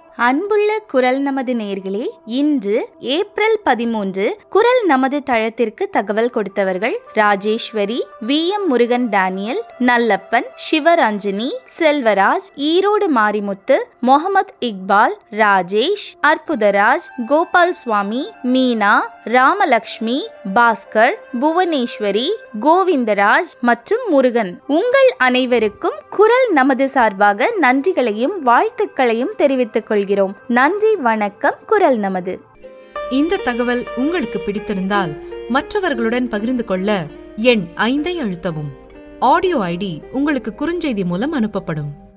அன்புள்ள குரல் நமது நேர்களே இன்று ஏப்ரல் பதிமூன்று குரல் நமது தளத்திற்கு தகவல் கொடுத்தவர்கள் Rajeswari V M Murugan Daniel Nallappan Sivaranjani Selvaraj Erode Marimuthu Mohammed Iqbal Rajesh Arputharaj Gopal Swamy Meena Ramalakshmi Bhaskar Bhuvaneswari Govindaraj மற்றும் முருகன் உங்கள் அனைவருக்கும் குரல் நமது சார்பாக நன்றிகளையும் வாழ்த்துக்களையும் தெரிவித்துக் கொள்கிறோம் நன்றி வணக்கம் குரல் நமது இந்த தகவல் உங்களுக்கு பிடித்திருந்தால் மற்றவர்களுடன் பகிர்ந்து கொள்ள எண் ஐந்தை அழுத்தவும் ஆடியோ ஐடி உங்களுக்கு குறுஞ்செய்தி மூலம் அனுப்பப்படும்